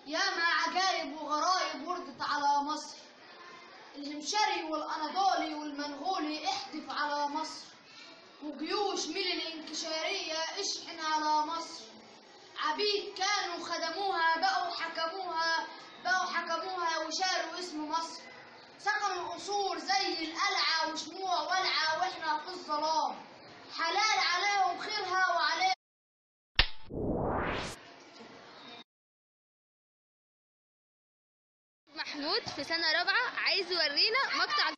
ياما عجايب وغرايب وردت على مصر الهمشري والأناضولي والمنغولي احدف على مصر وجيوش ميل الانكشارية اشحن على مصر عبيد كانوا خدموها بقوا حكموها بقوا حكموها وشالوا اسم مصر سكنوا القصور زي القلعة وشموع ولعة واحنا في الظلام حلال عليهم خيرها وعليهم محمود في سنة رابعة عايز يورينا مقطع